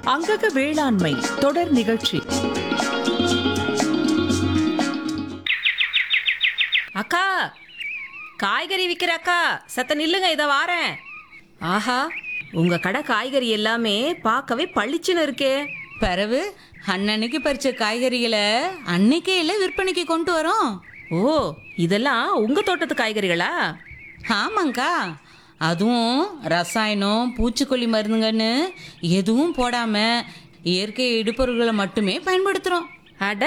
அங்கக வேளாண்மை தொடர் நிகழ்ச்சி அக்கா காய்கறி விற்கிற அக்கா சத்த நில்லுங்க இதை வாரேன் ஆஹா உங்க கடை காய்கறி எல்லாமே பார்க்கவே பளிச்சுன்னு இருக்கே பிறவு அன்னன்னைக்கு பறிச்ச காய்கறிகளை அன்னைக்கே இல்லை விற்பனைக்கு கொண்டு வரோம் ஓ இதெல்லாம் உங்க தோட்டத்து காய்கறிகளா ஆமாங்க்கா அதுவும் ரசாயனம் பூச்சிக்கொல்லி மருந்துங்கன்னு எதுவும் போடாம இயற்கை இடுபொருள்களை மட்டுமே பயன்படுத்துகிறோம் அட